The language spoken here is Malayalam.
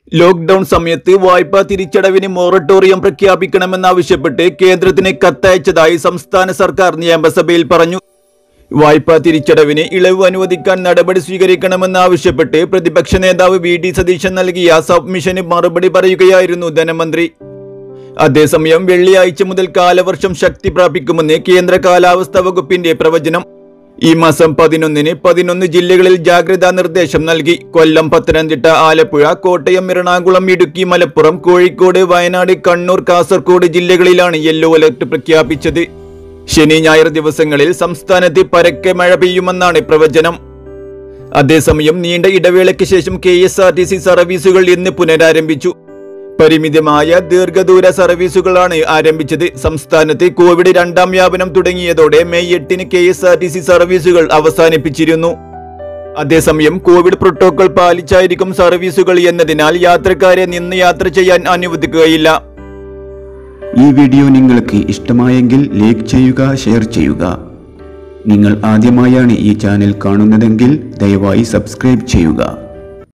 ലോക്ക്ഡൌൺ സമയത്ത് വായ്പാ തിരിച്ചടവിന് മൊറട്ടോറിയം പ്രഖ്യാപിക്കണമെന്നാവശ്യപ്പെട്ട് കേന്ദ്രത്തിന് കത്തയച്ചതായി സംസ്ഥാന സർക്കാർ നിയമസഭയിൽ പറഞ്ഞു വായ്പാ തിരിച്ചടവിന് ഇളവ് അനുവദിക്കാൻ നടപടി സ്വീകരിക്കണമെന്നാവശ്യപ്പെട്ട് പ്രതിപക്ഷ നേതാവ് വി ഡി സതീശൻ നൽകിയ സബ്മിഷന് മറുപടി പറയുകയായിരുന്നു ധനമന്ത്രി അതേസമയം വെള്ളിയാഴ്ച മുതൽ കാലവർഷം ശക്തി പ്രാപിക്കുമെന്ന് കേന്ദ്ര കാലാവസ്ഥാ വകുപ്പിന്റെ പ്രവചനം ഈ മാസം പതിനൊന്നിന് പതിനൊന്ന് ജില്ലകളിൽ ജാഗ്രതാ നിർദ്ദേശം നൽകി കൊല്ലം പത്തനംതിട്ട ആലപ്പുഴ കോട്ടയം എറണാകുളം ഇടുക്കി മലപ്പുറം കോഴിക്കോട് വയനാട് കണ്ണൂർ കാസർഗോഡ് ജില്ലകളിലാണ് യെല്ലോ അലർട്ട് പ്രഖ്യാപിച്ചത് ശനി ഞായർ ദിവസങ്ങളിൽ സംസ്ഥാനത്ത് പരക്കെ മഴ പെയ്യുമെന്നാണ് പ്രവചനം അതേസമയം നീണ്ട ഇടവേളയ്ക്ക് ശേഷം K S R T C സർവീസുകൾ ഇന്ന് പുനരാരംഭിച്ചു പരിമിതമായ ദീർഘദൂര സർവീസുകളാണ് ആരംഭിച്ചത് സംസ്ഥാനത്ത് കോവിഡ് രണ്ടാം വ്യാപനം തുടങ്ങിയതോടെ മെയ് എട്ടിന് K S R T C സർവീസുകൾ അവസാനിപ്പിച്ചിരുന്നു അതേസമയം കോവിഡ് പ്രോട്ടോകോൾ പാലിച്ചായിരിക്കും സർവീസുകൾ എന്നതിനാൽ യാത്രക്കാരെ നിന്ന് യാത്ര ചെയ്യാൻ അനുവദിക്കുകയില്ല ഈ വീഡിയോ നിങ്ങൾക്ക് ഇഷ്ടമായെങ്കിൽ ലൈക്ക് ചെയ്യുക ഷെയർ ചെയ്യുക നിങ്ങൾ ആദ്യമായാണ് ഈ ചാനൽ കാണുന്നതെങ്കിൽ ദയവായി സബ്സ്ക്രൈബ് ചെയ്യുക